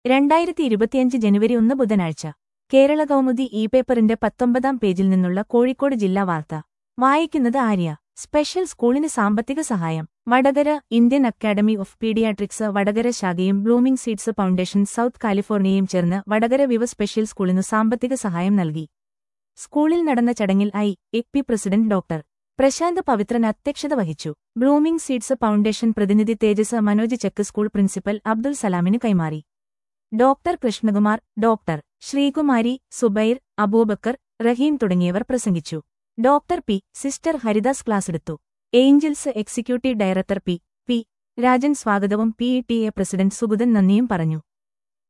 രണ്ടായിരത്തി ഇരുപത്തിയഞ്ച് ജനുവരി ഒന്ന് ബുധനാഴ്ച കേരള കൗമുദി ഇ പേപ്പറിന്റെ പത്തൊമ്പതാം പേജിൽ നിന്നുള്ള കോഴിക്കോട് ജില്ലാ വാർത്ത വായിക്കുന്നത് ആര്യ സ്പെഷ്യൽ സ്കൂളിന് സാമ്പത്തിക സഹായം Vadakara Indian academy of paediatrics Vadakara ശാഖയും ബ്ലൂമിംഗ് സീഡ്സ് ഫൗണ്ടേഷൻ സൗത്ത് കാലിഫോർണിയയും ചേർന്ന് വടകര വിവ സ്പെഷ്യൽ സ്കൂളിനു സാമ്പത്തിക സഹായം നൽകി സ്കൂളിൽ നടന്ന ചടങ്ങിൽ I A P president doctor Prashanth Pavithran അധ്യക്ഷത വഹിച്ചു ബ്ലൂമിംഗ് സീഡ്സ് ഫൗണ്ടേഷൻ പ്രതിനിധി Tejas Manoj cheque school principal Abdul സലാമിന് കൈമാറി ഡോക്ടർ കൃഷ്ണകുമാർ ഡോക്ടർ ശ്രീകുമാരി സുബൈർ അബൂബക്കർ റഹീം തുടങ്ങിയവർ പ്രസംഗിച്ചു ഡോക്ടർ പി സിസ്റ്റർ ഹരിദാസ് ക്ലാസ്സെടുത്തു Angels executive director P P Rajan സ്വാഗതവും P E T A president Sugathan നന്ദിയും പറഞ്ഞു